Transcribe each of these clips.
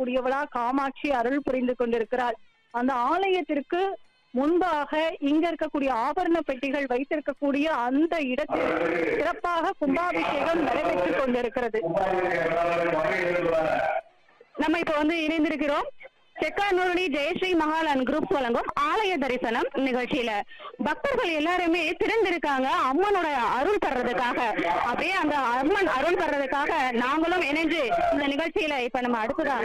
இருக்கக்கூடியவளா காமாட்சி அருள் புரிந்து கொண்டிருக்கிறாள் அந்த ஆலயத்திற்கு முன்பாக இங்க இருக்கக்கூடிய ஆபரண பெட்டிகள் வைத்திருக்கக்கூடிய அந்த இடத்தில் சிறப்பாக கும்பாபிஷேகம் நடைபெற்றுக் கொண்டிருக்கிறது நம்ம இப்ப வந்து இணைந்திருக்கிறோம் செக்கானூரணி ஜெயஸ்ரீ மகால் அண்ட் குரூப் வழங்கும் ஆலய தரிசனம் நிகழ்ச்சியில பக்தர்கள் எல்லாருமே திறந்திருக்காங்க அம்மனோட அருள் பெறதுக்காக அப்படியே அந்த அம்மன் அருள் பெறதுக்காக நாங்களும் இணைஞ்சு இந்த நிகழ்ச்சியில இப்ப நம்ம அடுத்ததா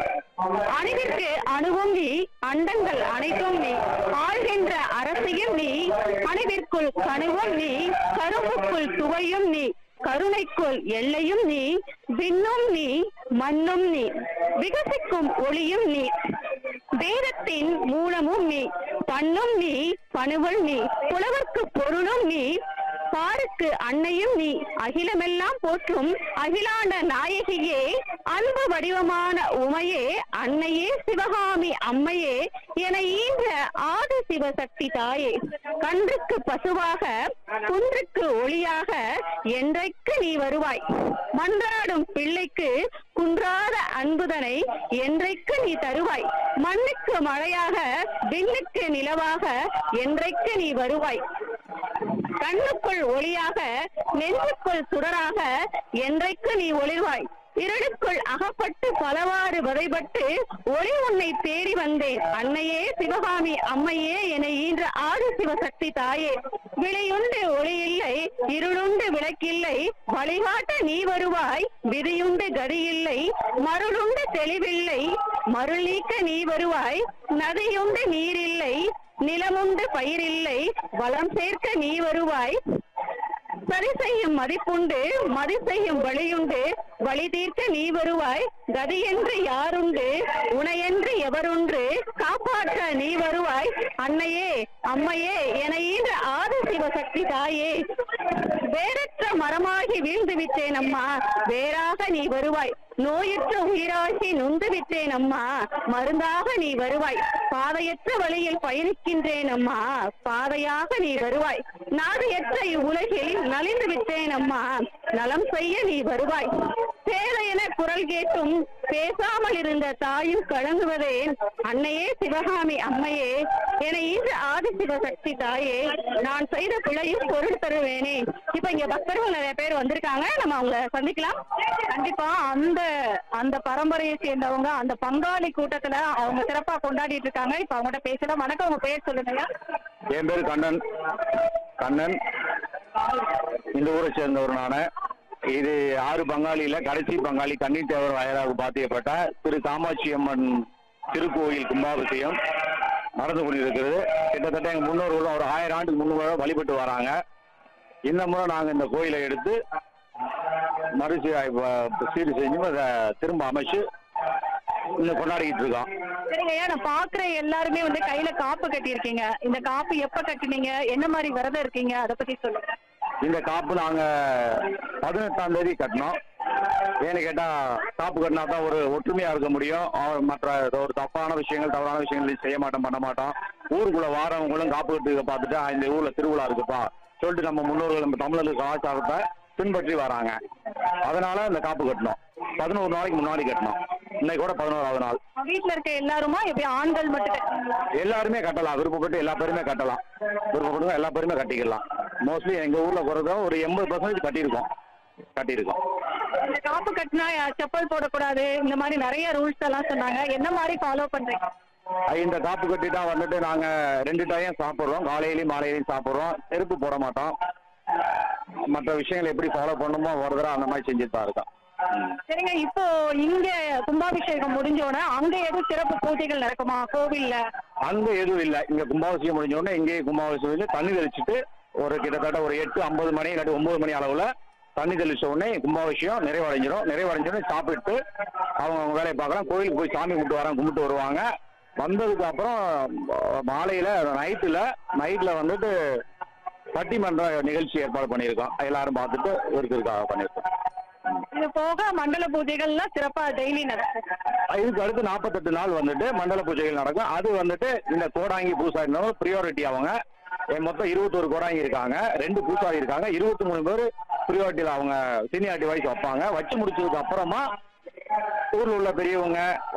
அணிவிற்கு அணுவும் நீ அண்டங்கள் அனைத்தும் நீ ஆள்கின்ற அரசியும் நீ அணிவிற்குள் கணுவும் நீ கரும்புக்குள் துவையும் நீ கருணைக்குள் எல்லையும் நீ விண்ணும் நீ மண்ணும் நீ விகசிக்கும் ஒளியும் நீ வேதத்தின் மூலமும் நீ பண்ணும் நீ பணுவல் நீ புலவர்க்கு பொருளும் நீ பாருக்கு அன்னையும் நீ அகிலமெல்லாம் போற்றும் அகிலாண்ட நாயகியே அன்பு வடிவமான உமையே அன்னையே சிவகாமி அம்மையே என ஈன்ற ஆதி சிவசக்தி தாயே கன்றுக்கு பசுவாக குன்றுக்கு ஒளியாக என்றைக்கு நீ வருவாய் மன்றாடும் பிள்ளைக்கு குன்றாத அன்புதனை என்றைக்கு நீ தருவாய் மண்ணுக்கு மழையாக விண்ணுக்கு நிலவாக என்றைக்கு நீ வருவாய் கண்ணுக்குள் ஒளியாக நெஞ்சுக்குள் சுடராக என்றைக்கு நீ ஒளிர்வாய் இருளுக்குள் அகப்பட்டு பலவாறு வதைப்பட்டு ஒளி உன்னை தேடி வந்தேன் அன்னையே சிவகாமி அம்மையே என ஈன்ற ஆதி சிவசக்தி தாயே விழியுண்டு ஒளி இல்லை இருளுண்டு விளக்கில்லை வழிகாட்ட நீ வருவாய் விதியுண்டு கதி இல்லை மருளுண்டு தெளிவில்லை மருள் நீக்க நீ வருவாய் நதியுண்டு நீரில்லை நிலமுண்டு பயிரில்லை வளம் சேர்க்க நீ வருவாய் சரி செய்யும் மதிப்புண்டு மதி செய்யும் வழியுண்டு வழி தீர்க்க நீ வருவாய் கதி என்று யாருண்டு உனையென்று எவருண்டு காப்பாற்ற நீ வருவாய் அன்னையே அம்மையே என ஈன்ற ஆதி சிவசக்தி தாயே வேறற்ற மரமாகி வீழ்ந்து விட்டேன் அம்மா வேறாக நீ வருவாய் நோயற்ற உயிராகி நொந்து விட்டேன் அம்மா மருந்தாக நீ வருவாய் பாதையற்ற வழியில் பயணிக்கின்றேன் அம்மா பாதையாக நீ வருவாய் நாதையற்ற இவ்வுலகில் நலிந்து விட்டேன் அம்மா நலம் செய்ய நீ வருவாய் சேலை என குரல் கேட்டும் பேசாமல் இருந்த தாயும் கலங்குவதே அன்னையே சிவகாமி அம்மையே என ஈன்ற ஆதி சிவசக்தி தாயே நான் செய்த பிழையும் பொருள் தருவேனே இப்ப இங்க பக்தர்கள் நிறைய பேர் வந்திருக்காங்க நம்ம அவங்கள சந்திக்கலாம் கண்டிப்பா அந்த அந்த பரம்பரையை சேர்ந்தவங்க அந்த பங்காளி கூட்டத்துல அவங்க சிறப்பா கொண்டாடிட்டு இருக்காங்க இப்ப அவங்ககிட்ட பேசலாம் வணக்கம் உங்க பேர் சொல்லுங்க என் பேர் கண்ணன் கண்ணன் இந்த ஊரை சேர்ந்தவர் நானு இது ஆறு பங்காளியில கடைசி பங்காளி கன்னித்தேவர் வயதாக பாத்தியப்பட்ட திரு காமாட்சி அம்மன் திருக்கோயில் கும்பாபிஷேகம் நடந்து கொண்டிருக்கிறது கிட்டத்தட்ட எங்க முன்னோர்களும் ஒரு ஆயிரம் ஆண்டுக்கு முன்னோட வழிபட்டு வராங்க இந்த முறை நாங்க இந்த கோயிலை எடுத்து மறுசி சீர் செஞ்சு அதை திரும்ப அமைச்சு இன்னும் கொண்டாடிக்கிட்டு இருக்கோம் சரிங்க ஐயா நான் பாக்குற எல்லாருமே வந்து கையில காப்பு கட்டியிருக்கீங்க இந்த காப்பு எப்ப கட்டினீங்க என்ன மாதிரி விரதம் இருக்கீங்க அதை பத்தி சொல்லுங்க இந்த காப்பு நாங்க பதினெட்டாம் தேதி கட்டினோம் ஏன்னு கேட்டா காப்பு கட்டினா தான் ஒரு ஒற்றுமையா இருக்க முடியும் அவ- மற்ற ஒரு தப்பான விஷயங்கள் தவறான விஷயங்கள் செய்ய மாட்டோம் பண்ண மாட்டோம் ஊருக்குள்ள வாரவங்களும் காப்பு கட்டுக்க பார்த்துட்டு "ஆ, இந்த ஊர்ல திருவிழா இருக்குப்பா சொல்லிட்டு நம்ம முன்னோர்கள் நம்ம தமிழர்களுக்கு கலாச்சாரத்தை பின்பற்றி வராங்க அதனால இந்த காப்பு கட்டணும் பதினோரு நாளைக்கு முன்னாடி கட்டணும் இன்னைக்கு கூட பதினோராவது நாள் வீட்டுல இருக்க எல்லாருமா எப்படி ஆண்கள் மட்டும் கட்டுறீங்களா? எல்லாருமே கட்டலாம் விருப்பப்பட்டு எல்லா பேருமே கட்டலாம் விருப்பப்பட்டு எல்லா பேருமே கட்டிக்கலாம் மோஸ்ட்லி எங்க ஊர்ல குறைஞ்ச ஒரு எண்பது பர்சன்டேஜ் கட்டியிருக்கோம் கட்டியிருக்கோம் இந்த காப்பு கட்டினா யா- செப்பல் போடக்கூடாது இந்த மாதிரி நிறைய ரூல்ஸ் எல்லாம் சொன்னாங்க என்ன மாதிரி ஃபாலோ பண்றீங்க அஹ் இந்த காப்பு கட்டிட்டா வந்துட்டு நாங்க ரெண்டு டைம் சாப்பிடுறோம் காலையிலயும் மாலையிலயும் சாப்பிடுறோம் செருப்பு போட மாட்டோம் மற்ற விஷயங்களை எப்படி ஃபாலோ பண்ணுமோ ஒரு தடவை அந்த மாதிரி செஞ்சுட்டு தான் இருக்கோம் ம். சரிங்க இப்போ இங்க கும்பாபிஷேகம் முடிஞ்சோடனே அங்க எதுவும் சிறப்பு பூஜைகள் நடக்குமா கோவில்ல அங்க எதுவும் இல்லை இங்க கும்பாபிஷேகம் முடிஞ்ச உடனே இங்கேயே கும்பாபிஷேகம் வச்சு தண்ணி தெளிச்சுட்டு ஒரு கிட்டத்தட்ட ஒரு எட்டு ஐம்பது மணி இல்லாட்டி ஒன்பது மணி அளவுல தண்ணி தெளிச்ச உடனே கும்பாபிஷேகம் நிறைவடைஞ்சிடும் நிறைவடைஞ்ச உடனே சாப்பிட்டு அவங்க அவங்க வேலையை பார்க்கலாம் கோயிலுக்கு போய் சாமி கும்பிட்டு வராங்க கும்பிட்டு வருவாங்க வந்ததுக்கு அப்புறம் அஹ், மாலையில நைட்டுல நைட்ல வந்துட்டு பட்டிமன்ற நிகழ்ச்சி ஏற்பாடு பண்ணியிருக்கோம் எல்லாரும் பார்த்துட்டு இருக்கிறதுக்காக பண்ணியிருக்கோம் இது போக மண்டல பூஜைகள்லாம் சிறப்பா டெய்லி நடக்கும் இதுக்கு அடுத்து நாற்பத்தெட்டு நாள் வந்துட்டு மண்டல பூஜைகள் நடக்கும் அது வந்துட்டு இந்த கோடாங்கி பூசாரி ப்ரியாரிட்டி அவங்க என் மொத்தம் இருபத்தோரு கோடாங்கி இருக்காங்க ரெண்டு பூசாரி இருக்காங்க இருபத்தி மூணு பேர் ப்ரியாரிட்டியில் அவங்க சீனியாரிட்டி வைஸ் வைப்பாங்க வச்சு முடிச்சதுக்கு அப்புறமா ஊர்ல உள்ள பெரியவங்க